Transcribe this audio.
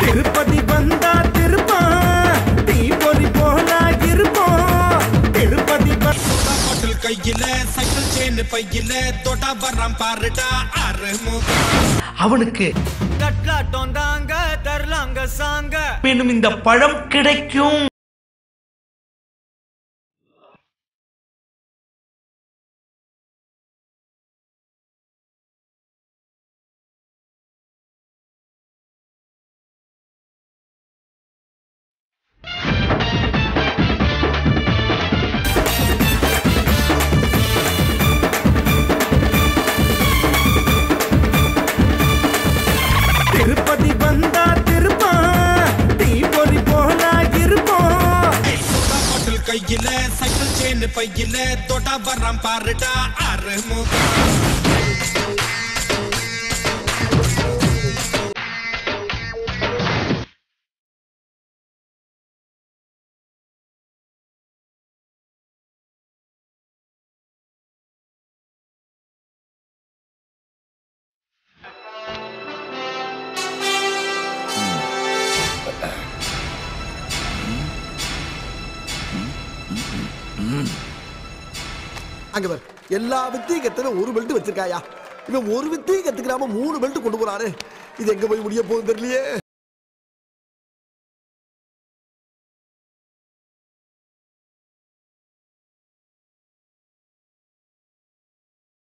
திருப்பதி வந்தா திருப்பான் தீபொறி போல இருப்போம் திருப்பதி வந்தா பாட்டில் கையில சைக்கிள் செயின் பையில தொட்டா வர்றான் பாருடா ஆறுமுகம் அவனுக்கு தட்லாட்டம் தாங்க தரலாங்க சாங்க மேலும் இந்த பழம் கிடைக்கும் திருப்பதி வந்தா திருப்பான் தீபொறி போல இருப்போம் பாட்டில் கையில சைக்கிள் செயின் பையில தொட்டா வர்றான் பாருடா ஆறுமுகம் அங்க பாரு எல்லா வித்தையும் கத்துல ஒரு பெல்ட் வச்சிருக்காயா இவன் ஒரு வித்தையும் கத்துக்கிறாம மூணு பெல்ட் கொண்டு போறாரு இது எங்க போய் முடிய போகுது தெரியலையே